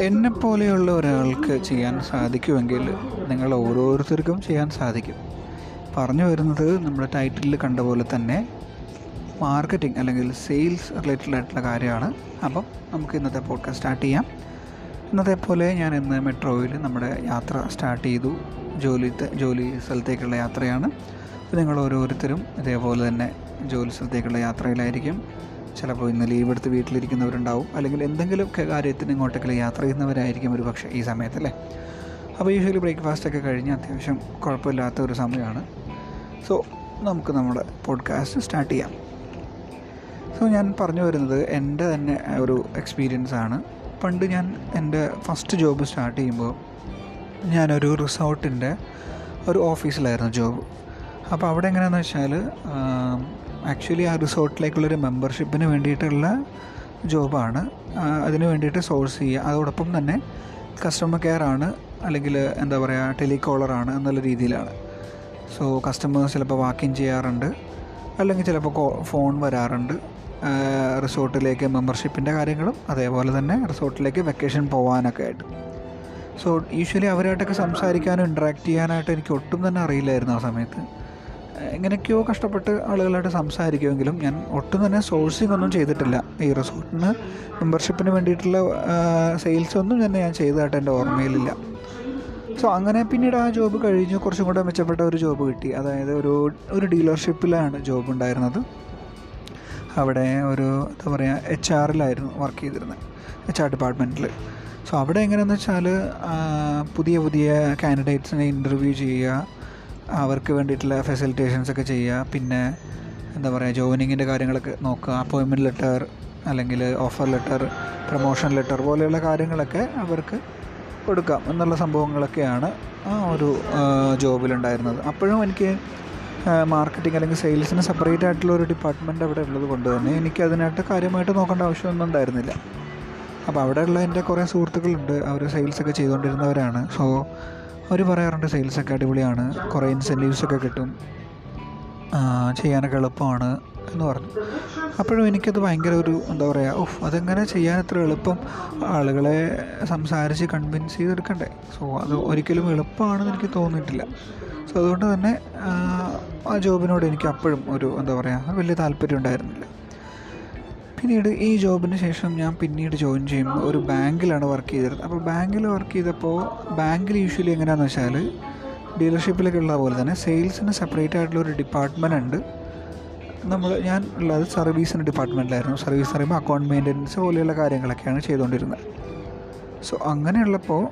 എന്നെപ്പോലെയുള്ള ഒരാൾക്ക് ചെയ്യാൻ സാധിക്കുമെങ്കിൽ നിങ്ങൾ ഓരോരുത്തർക്കും ചെയ്യാൻ സാധിക്കും പറഞ്ഞു വരുന്നത് നമ്മുടെ ടൈറ്റിലിൽ കണ്ട പോലെ തന്നെ മാർക്കറ്റിംഗ് അല്ലെങ്കിൽ സെയിൽസ് റിലേറ്റഡ് ആയിട്ടുള്ള കാര്യമാണ് അപ്പം നമുക്ക് ഇന്നത്തെ പോഡ്കാസ്റ്റ് സ്റ്റാർട്ട് ചെയ്യാം ഇന്നത്തെ പോലെ ഞാൻ ഇന്ന് മെട്രോയിൽ നമ്മുടെ യാത്ര സ്റ്റാർട്ട് ചെയ്തു ജോലി ജോലി സ്ഥലത്തേക്കുള്ള യാത്രയാണ് നിങ്ങൾ ഓരോരുത്തരും ഇതേപോലെ തന്നെ ജോലി സ്ഥലത്തേക്കുള്ള യാത്രയിലായിരിക്കും ചിലപ്പോൾ ഇന്ന് ലീവ് എടുത്ത് വീട്ടിലിരിക്കുന്നവരുണ്ടാവും അല്ലെങ്കിൽ എന്തെങ്കിലും കാര്യത്തിന് ഇങ്ങോട്ടേക്ക് യാത്ര ചെയ്യുന്നവരായിരിക്കും ഒരു പക്ഷേ ഈ സമയത്തല്ലേ അപ്പോൾ യൂഷ്വലി ബ്രേക്ക്ഫാസ്റ്റ് ഒക്കെ കഴിഞ്ഞ് അത്യാവശ്യം കുഴപ്പമില്ലാത്ത ഒരു സമയമാണ് സോ നമുക്ക് നമ്മുടെ പോഡ്കാസ്റ്റ് സ്റ്റാർട്ട് ചെയ്യാം സോ ഞാൻ പറഞ്ഞു വരുന്നത് എൻ്റെ തന്നെ ഒരു എക്സ്പീരിയൻസ് ആണ് പണ്ട് ഞാൻ എൻ്റെ ഫസ്റ്റ് ജോബ് സ്റ്റാർട്ട് ചെയ്യുമ്പോൾ ഞാനൊരു റിസോർട്ടിൻ്റെ ഒരു ഓഫീസിലായിരുന്നു ജോബ് അപ്പോൾ അവിടെ എങ്ങനെയാണെന്ന് വെച്ചാൽ ആക്ച്വലി ആ റിസോർട്ടിലേക്കുള്ളൊരു മെമ്പർഷിപ്പിന് വേണ്ടിയിട്ടുള്ള ജോബാണ് അതിന് വേണ്ടിയിട്ട് സോഴ്സ് ചെയ്യുക അതോടൊപ്പം തന്നെ കസ്റ്റമർ കെയർ ആണ് അല്ലെങ്കിൽ എന്താ പറയുക ടെലികോളറാണ് എന്നുള്ള രീതിയിലാണ് സോ കസ്റ്റമേഴ്സ് ചിലപ്പോൾ വാക്കിൻ ചെയ്യാറുണ്ട് അല്ലെങ്കിൽ ചിലപ്പോൾ ഫോൺ വരാറുണ്ട് റിസോർട്ടിലേക്ക് മെമ്പർഷിപ്പിൻ്റെ കാര്യങ്ങളും അതേപോലെ തന്നെ റിസോർട്ടിലേക്ക് വെക്കേഷൻ പോകാനൊക്കെ ആയിട്ട് സോ യൂഷ്വലി അവരായിട്ടൊക്കെ സംസാരിക്കാനും ഇൻട്രാക്ട് ചെയ്യാനായിട്ട് എനിക്ക് ഒട്ടും തന്നെ അറിയില്ലായിരുന്നു ആ സമയത്ത് എങ്ങനെയൊക്കെയോ കഷ്ടപ്പെട്ട് ആളുകളായിട്ട് സംസാരിക്കുമെങ്കിലും ഞാൻ ഒട്ടും തന്നെ സോഴ്സിംഗ് ഒന്നും ചെയ്തിട്ടില്ല ഈ റിസോർട്ടിന് മെമ്പർഷിപ്പിന് വേണ്ടിയിട്ടുള്ള സെയിൽസ് ഒന്നും തന്നെ ഞാൻ ചെയ്തതായിട്ട് എൻ്റെ ഓർമ്മയിലില്ല സോ അങ്ങനെ പിന്നീട് ആ ജോബ് കഴിഞ്ഞ് കുറച്ചും കൂടെ മെച്ചപ്പെട്ട ഒരു ജോബ് കിട്ടി അതായത് ഒരു ഒരു ഡീലർഷിപ്പിലാണ് ജോബ് ഉണ്ടായിരുന്നത് അവിടെ ഒരു എന്താ പറയുക എച്ച് ആറിലായിരുന്നു വർക്ക് ചെയ്തിരുന്നത് എച്ച് ആർ ഡിപ്പാർട്ട്മെൻറ്റിൽ സോ അവിടെ എങ്ങനെയാണെന്ന് വെച്ചാൽ പുതിയ പുതിയ കാൻഡിഡേറ്റ്സിനെ ഇൻ്റർവ്യൂ ചെയ്യുക അവർക്ക് വേണ്ടിയിട്ടുള്ള ഫെസിലിറ്റേഷൻസ് ഒക്കെ ചെയ്യുക പിന്നെ എന്താ പറയുക ജോയിനിങ്ങിൻ്റെ കാര്യങ്ങളൊക്കെ നോക്കുക അപ്പോയിൻമെൻറ്റ് ലെറ്റർ അല്ലെങ്കിൽ ഓഫർ ലെറ്റർ പ്രൊമോഷൻ ലെറ്റർ പോലെയുള്ള കാര്യങ്ങളൊക്കെ അവർക്ക് കൊടുക്കാം എന്നുള്ള സംഭവങ്ങളൊക്കെയാണ് ആ ഒരു ജോബിലുണ്ടായിരുന്നത് അപ്പോഴും എനിക്ക് മാർക്കറ്റിംഗ് അല്ലെങ്കിൽ സെയിൽസിന് സെപ്പറേറ്റ് ആയിട്ടുള്ള ഒരു ഡിപ്പാർട്ട്മെൻറ്റ് അവിടെ ഉള്ളത് കൊണ്ട് തന്നെ എനിക്ക് അതിനായിട്ട് കാര്യമായിട്ട് നോക്കേണ്ട ആവശ്യമൊന്നും ഉണ്ടായിരുന്നില്ല അപ്പോൾ അവിടെയുള്ള എൻ്റെ കുറേ സുഹൃത്തുക്കളുണ്ട് അവർ സെയിൽസൊക്കെ ചെയ്തുകൊണ്ടിരുന്നവരാണ് സോ അവർ പറയാറുണ്ട് സെയിൽസൊക്കെ അടിപൊളിയാണ് കുറേ ഇൻസെൻറ്റീവ്സൊക്കെ കിട്ടും ചെയ്യാനൊക്കെ എളുപ്പമാണ് എന്ന് പറഞ്ഞു അപ്പോഴും എനിക്കത് ഭയങ്കര ഒരു എന്താ പറയുക ഓഹ് അതെങ്ങനെ ചെയ്യാൻ എത്ര എളുപ്പം ആളുകളെ സംസാരിച്ച് കൺവിൻസ് ചെയ്തെടുക്കണ്ടേ സോ അത് ഒരിക്കലും എളുപ്പമാണെന്ന് എനിക്ക് തോന്നിയിട്ടില്ല സോ അതുകൊണ്ട് തന്നെ ആ ജോബിനോട് എനിക്ക് അപ്പോഴും ഒരു എന്താ പറയുക വലിയ താല്പര്യം ഉണ്ടായിരുന്നില്ല പിന്നീട് ഈ ജോബിന് ശേഷം ഞാൻ പിന്നീട് ജോയിൻ ചെയ്യുമ്പോൾ ഒരു ബാങ്കിലാണ് വർക്ക് ചെയ്തിരുന്നത് അപ്പോൾ ബാങ്കിൽ വർക്ക് ചെയ്തപ്പോൾ ബാങ്കിൽ യൂഷ്വലി എങ്ങനെയാണെന്ന് വെച്ചാൽ ഡീലർഷിപ്പിലൊക്കെ ഉള്ള പോലെ തന്നെ സെയിൽസിന് സെപ്പറേറ്റ് ആയിട്ടുള്ള ഒരു ഡിപ്പാർട്ട്മെൻ്റ് ഉണ്ട് നമ്മൾ ഞാൻ ഉള്ളത് സർവീസിന് ഡിപ്പാർട്ട്മെൻറ്റിലായിരുന്നു സർവീസ് പറയുമ്പോൾ അക്കൗണ്ട് മെയിൻ്റനൻസ് പോലെയുള്ള കാര്യങ്ങളൊക്കെയാണ് ചെയ്തുകൊണ്ടിരുന്നത് സോ അങ്ങനെയുള്ളപ്പോൾ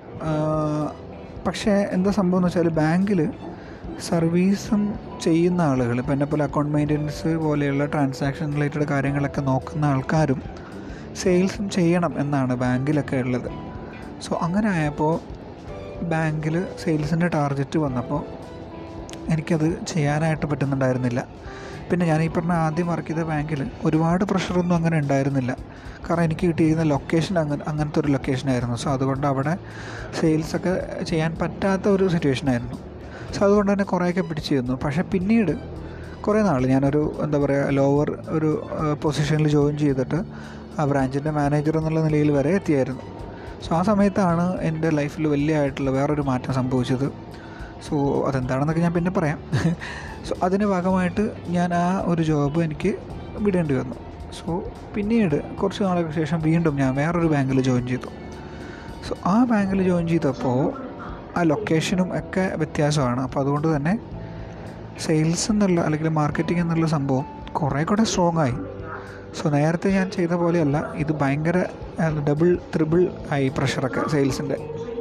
പക്ഷേ എന്താ സംഭവം എന്ന് വെച്ചാൽ ബാങ്കിൽ സർവീസും ചെയ്യുന്ന ആളുകൾ ഇപ്പം എന്നെ പോലെ അക്കൗണ്ട് മെയിൻ്റനൻസ് പോലെയുള്ള ട്രാൻസാക്ഷൻ റിലേറ്റഡ് കാര്യങ്ങളൊക്കെ നോക്കുന്ന ആൾക്കാരും സെയിൽസും ചെയ്യണം എന്നാണ് ബാങ്കിലൊക്കെ ഉള്ളത് സോ അങ്ങനെ ആയപ്പോൾ ബാങ്കിൽ സെയിൽസിൻ്റെ ടാർഗറ്റ് വന്നപ്പോൾ എനിക്കത് ചെയ്യാനായിട്ട് പറ്റുന്നുണ്ടായിരുന്നില്ല പിന്നെ ഞാൻ ഈ പറഞ്ഞ ആദ്യം വർക്ക് ചെയ്ത ബാങ്കിൽ ഒരുപാട് പ്രഷറൊന്നും അങ്ങനെ ഉണ്ടായിരുന്നില്ല കാരണം എനിക്ക് കിട്ടിയിരുന്ന ലൊക്കേഷൻ അങ്ങനെ അങ്ങനത്തെ ഒരു ലൊക്കേഷനായിരുന്നു സോ അതുകൊണ്ട് അവിടെ സെയിൽസൊക്കെ ചെയ്യാൻ പറ്റാത്ത ഒരു സിറ്റുവേഷനായിരുന്നു സോ അതുകൊണ്ട് തന്നെ കുറേയൊക്കെ പിടിച്ചു തന്നു പക്ഷേ പിന്നീട് കുറേ നാൾ ഞാനൊരു എന്താ പറയുക ലോവർ ഒരു പൊസിഷനിൽ ജോയിൻ ചെയ്തിട്ട് ആ ബ്രാഞ്ചിൻ്റെ മാനേജർ എന്നുള്ള നിലയിൽ വരെ എത്തിയായിരുന്നു സോ ആ സമയത്താണ് എൻ്റെ ലൈഫിൽ വലിയ ആയിട്ടുള്ള വേറൊരു മാറ്റം സംഭവിച്ചത് സോ അതെന്താണെന്നൊക്കെ ഞാൻ പിന്നെ പറയാം സോ അതിൻ്റെ ഭാഗമായിട്ട് ഞാൻ ആ ഒരു ജോബ് എനിക്ക് വിടേണ്ടി വന്നു സോ പിന്നീട് കുറച്ച് നാളുകൾക്ക് ശേഷം വീണ്ടും ഞാൻ വേറൊരു ബാങ്കിൽ ജോയിൻ ചെയ്തു സോ ആ ബാങ്കിൽ ജോയിൻ ചെയ്തപ്പോൾ ആ ലൊക്കേഷനും ഒക്കെ വ്യത്യാസമാണ് അപ്പോൾ അതുകൊണ്ട് തന്നെ സെയിൽസ് എന്നുള്ള അല്ലെങ്കിൽ മാർക്കറ്റിംഗ് എന്നുള്ള സംഭവം കുറേ കൂടെ സ്ട്രോങ് ആയി സോ നേരത്തെ ഞാൻ ചെയ്ത പോലെയല്ല ഇത് ഭയങ്കര ഡബിൾ ത്രിബിൾ ആയി പ്രഷറൊക്കെ സെയിൽസിൻ്റെ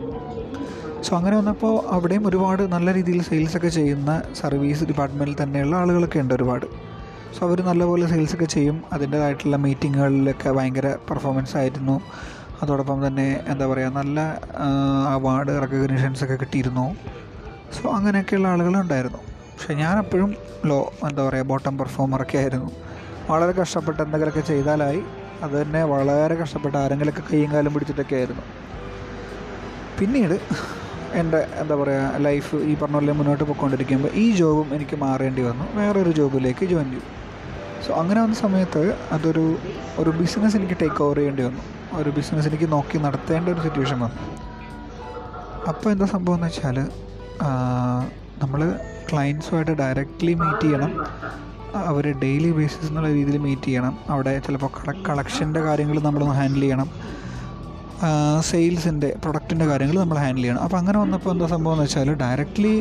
സോ അങ്ങനെ വന്നപ്പോൾ അവിടെയും ഒരുപാട് നല്ല രീതിയിൽ സെയിൽസൊക്കെ ചെയ്യുന്ന സർവീസ് ഡിപ്പാർട്ട്മെൻറ്റിൽ തന്നെയുള്ള ആളുകളൊക്കെ ഉണ്ട് ഒരുപാട് സോ അവർ നല്ലപോലെ സെയിൽസൊക്കെ ചെയ്യും അതിൻ്റേതായിട്ടുള്ള മീറ്റിങ്ങുകളിലൊക്കെ ഭയങ്കര പെർഫോമൻസ് ആയിരുന്നു അതോടൊപ്പം തന്നെ എന്താ പറയുക നല്ല അവാർഡ് റെക്കഗ്നീഷൻസ് ഒക്കെ കിട്ടിയിരുന്നു സോ അങ്ങനെയൊക്കെയുള്ള ആളുകളുണ്ടായിരുന്നു പക്ഷേ ഞാനെപ്പോഴും ലോ എന്താ പറയുക ബോട്ടം പെർഫോമറൊക്കെ ആയിരുന്നു വളരെ കഷ്ടപ്പെട്ട് എന്തെങ്കിലുമൊക്കെ ചെയ്താലായി അത് തന്നെ വളരെ കഷ്ടപ്പെട്ട് ആരെങ്കിലുമൊക്കെ കൈയും കാലും പിടിച്ചിട്ടൊക്കെ ആയിരുന്നു പിന്നീട് എൻ്റെ എന്താ പറയുക ലൈഫ് ഈ പറഞ്ഞ പോലെ മുന്നോട്ട് പോയിക്കൊണ്ടിരിക്കുമ്പോൾ ഈ ജോബും എനിക്ക് മാറേണ്ടി വന്നു വേറൊരു ജോബിലേക്ക് ജോയിൻ ചെയ്തു സോ അങ്ങനെ വന്ന സമയത്ത് അതൊരു ഒരു ബിസിനസ് എനിക്ക് ടേക്ക് ഓവർ ചെയ്യേണ്ടി വന്നു ഒരു ബിസിനസ് എനിക്ക് നോക്കി നടത്തേണ്ട ഒരു സിറ്റുവേഷൻ വന്നു അപ്പോൾ എന്താ സംഭവം എന്ന് വെച്ചാൽ നമ്മൾ ക്ലയൻസുമായിട്ട് ഡയറക്റ്റ്ലി മീറ്റ് ചെയ്യണം അവർ ഡെയിലി ബേസിസ് എന്നുള്ള രീതിയിൽ മീറ്റ് ചെയ്യണം അവിടെ ചിലപ്പോൾ കളക്ഷൻ്റെ കാര്യങ്ങൾ നമ്മളൊന്ന് ഹാൻഡിൽ ചെയ്യണം സെയിൽസിൻ്റെ പ്രൊഡക്റ്റിൻ്റെ കാര്യങ്ങൾ നമ്മൾ ഹാൻഡിൽ ചെയ്യണം അപ്പോൾ അങ്ങനെ വന്നപ്പോൾ എന്താ സംഭവം എന്ന് വെച്ചാൽ ഡയറക്റ്റ്ലി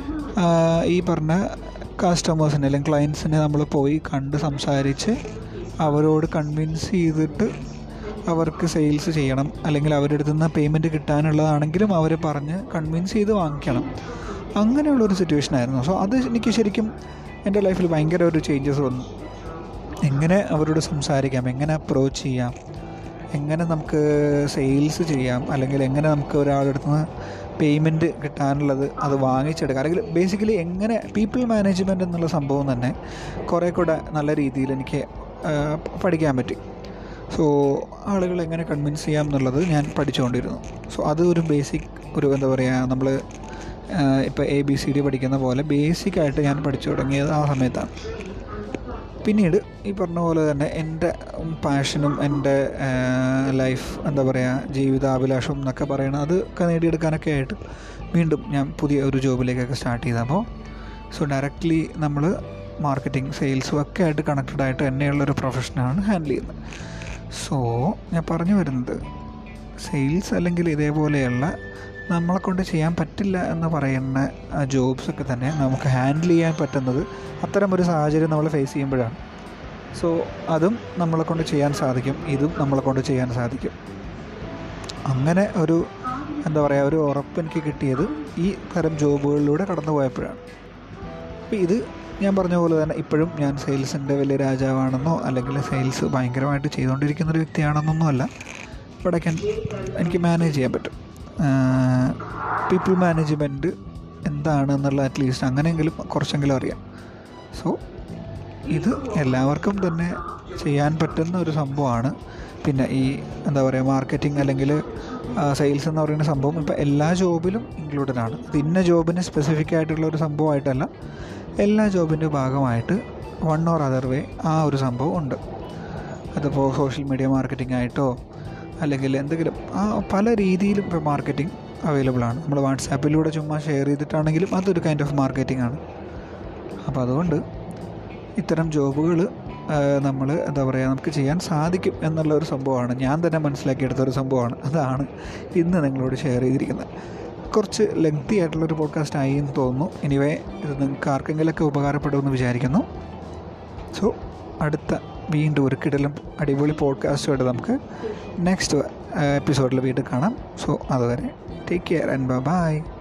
ഈ പറഞ്ഞ കസ്റ്റമേഴ്സിനെ അല്ലെങ്കിൽ ക്ലയൻസിനെ നമ്മൾ പോയി കണ്ട് സംസാരിച്ച് അവരോട് കൺവിൻസ് ചെയ്തിട്ട് അവർക്ക് സെയിൽസ് ചെയ്യണം അല്ലെങ്കിൽ അവരുടെ അടുത്ത് നിന്ന് പേയ്മെൻറ്റ് കിട്ടാനുള്ളതാണെങ്കിലും അവർ പറഞ്ഞ് കൺവിൻസ് ചെയ്ത് വാങ്ങിക്കണം അങ്ങനെയുള്ളൊരു സിറ്റുവേഷൻ ആയിരുന്നു സോ അത് എനിക്ക് ശരിക്കും എൻ്റെ ലൈഫിൽ ഭയങ്കര ഒരു ചേഞ്ചസ് വന്നു എങ്ങനെ അവരോട് സംസാരിക്കാം എങ്ങനെ അപ്രോച്ച് ചെയ്യാം എങ്ങനെ നമുക്ക് സെയിൽസ് ചെയ്യാം അല്ലെങ്കിൽ എങ്ങനെ നമുക്ക് ഒരാളുടെ അടുത്ത് നിന്ന് പേയ്മെൻറ്റ് കിട്ടാനുള്ളത് അത് വാങ്ങിച്ചെടുക്കാം അല്ലെങ്കിൽ ബേസിക്കലി എങ്ങനെ പീപ്പിൾ മാനേജ്മെൻറ്റ് എന്നുള്ള സംഭവം തന്നെ കുറേ കൂടെ നല്ല രീതിയിൽ എനിക്ക് പഠിക്കാൻ പറ്റി സോ ആളുകൾ എങ്ങനെ കൺവിൻസ് ചെയ്യാം എന്നുള്ളത് ഞാൻ പഠിച്ചുകൊണ്ടിരുന്നു സോ അത് ഒരു ബേസിക് ഒരു എന്താ പറയുക നമ്മൾ ഇപ്പോൾ എ ബി സി ഡി പഠിക്കുന്ന പോലെ ബേസിക്കായിട്ട് ഞാൻ പഠിച്ചു തുടങ്ങിയത് ആ സമയത്താണ് പിന്നീട് ഈ പറഞ്ഞ പോലെ തന്നെ എൻ്റെ പാഷനും എൻ്റെ ലൈഫ് എന്താ പറയുക ജീവിതാഭിലാഷവും എന്നൊക്കെ പറയണത് അതൊക്കെ നേടിയെടുക്കാനൊക്കെ ആയിട്ട് വീണ്ടും ഞാൻ പുതിയ ഒരു ജോബിലേക്കൊക്കെ സ്റ്റാർട്ട് ചെയ്തപ്പോൾ സോ ഡയറക്റ്റ്ലി നമ്മൾ മാർക്കറ്റിംഗ് സെയിൽസും ഒക്കെ ആയിട്ട് കണക്റ്റഡ് ആയിട്ട് തന്നെയുള്ളൊരു പ്രൊഫഷനാണ് ഹാൻഡിൽ ചെയ്യുന്നത് സോ ഞാൻ പറഞ്ഞു വരുന്നത് സെയിൽസ് അല്ലെങ്കിൽ ഇതേപോലെയുള്ള നമ്മളെ കൊണ്ട് ചെയ്യാൻ പറ്റില്ല എന്ന് പറയുന്ന ജോബ്സൊക്കെ തന്നെ നമുക്ക് ഹാൻഡിൽ ചെയ്യാൻ പറ്റുന്നത് അത്തരം ഒരു സാഹചര്യം നമ്മൾ ഫേസ് ചെയ്യുമ്പോഴാണ് സോ അതും നമ്മളെ കൊണ്ട് ചെയ്യാൻ സാധിക്കും ഇതും നമ്മളെ കൊണ്ട് ചെയ്യാൻ സാധിക്കും അങ്ങനെ ഒരു എന്താ പറയുക ഒരു ഉറപ്പ് എനിക്ക് കിട്ടിയത് ഈ തരം ജോബുകളിലൂടെ കടന്നു പോയപ്പോഴാണ് അപ്പോൾ ഇത് ഞാൻ പറഞ്ഞ പോലെ തന്നെ ഇപ്പോഴും ഞാൻ സെയിൽസിൻ്റെ വലിയ രാജാവാണെന്നോ അല്ലെങ്കിൽ സെയിൽസ് ഭയങ്കരമായിട്ട് ചെയ്തുകൊണ്ടിരിക്കുന്ന ഒരു വ്യക്തിയാണെന്നൊന്നും അല്ല ഇവിടെ ക്യാൻ എനിക്ക് മാനേജ് ചെയ്യാൻ പറ്റും പീപ്പിൾ മാനേജ്മെൻറ്റ് എന്താണ് എന്നുള്ള അറ്റ്ലീസ്റ്റ് അങ്ങനെയെങ്കിലും കുറച്ചെങ്കിലും അറിയാം സോ ഇത് എല്ലാവർക്കും തന്നെ ചെയ്യാൻ പറ്റുന്ന ഒരു സംഭവമാണ് പിന്നെ ഈ എന്താ പറയുക മാർക്കറ്റിംഗ് അല്ലെങ്കിൽ സെയിൽസ് എന്ന് പറയുന്ന സംഭവം ഇപ്പോൾ എല്ലാ ജോബിലും ഇൻക്ലൂഡഡ് ആണ് ഇത് ഇന്ന ജോബിന് സ്പെസിഫിക് ആയിട്ടുള്ള ഒരു സംഭവമായിട്ടല്ല എല്ലാ ജോബിൻ്റെ ഭാഗമായിട്ട് വൺ ഓർ അതർ വേ ആ ഒരു സംഭവം ഉണ്ട് അതിപ്പോൾ സോഷ്യൽ മീഡിയ മാർക്കറ്റിംഗ് ആയിട്ടോ അല്ലെങ്കിൽ എന്തെങ്കിലും ആ പല രീതിയിലും ഇപ്പോൾ മാർക്കറ്റിംഗ് അവൈലബിൾ ആണ് നമ്മൾ വാട്സാപ്പിലൂടെ ചുമ്മാ ഷെയർ ചെയ്തിട്ടാണെങ്കിലും അതൊരു കൈൻഡ് ഓഫ് മാർക്കറ്റിംഗ് ആണ് അപ്പോൾ അതുകൊണ്ട് ഇത്തരം ജോബുകൾ നമ്മൾ എന്താ പറയുക നമുക്ക് ചെയ്യാൻ സാധിക്കും എന്നുള്ള ഒരു സംഭവമാണ് ഞാൻ തന്നെ മനസ്സിലാക്കിയെടുത്ത ഒരു സംഭവമാണ് അതാണ് ഇന്ന് നിങ്ങളോട് ഷെയർ ചെയ്തിരിക്കുന്നത് കുറച്ച് ലെങ്തി ആയിട്ടുള്ളൊരു പോഡ്കാസ്റ്റ് ആയി എന്ന് തോന്നുന്നു എനിവേ ഇത് നിങ്ങൾക്ക് ആർക്കെങ്കിലുമൊക്കെ ഉപകാരപ്പെടുമെന്ന് വിചാരിക്കുന്നു സോ അടുത്ത വീണ്ടും ഒരു കിടലും അടിപൊളി പോഡ്കാസ്റ്റുമായിട്ട് നമുക്ക് നെക്സ്റ്റ് എപ്പിസോഡിൽ വീണ്ടും കാണാം സോ അതുവരെ ടേക്ക് കെയർ ആൻഡ് ബൈ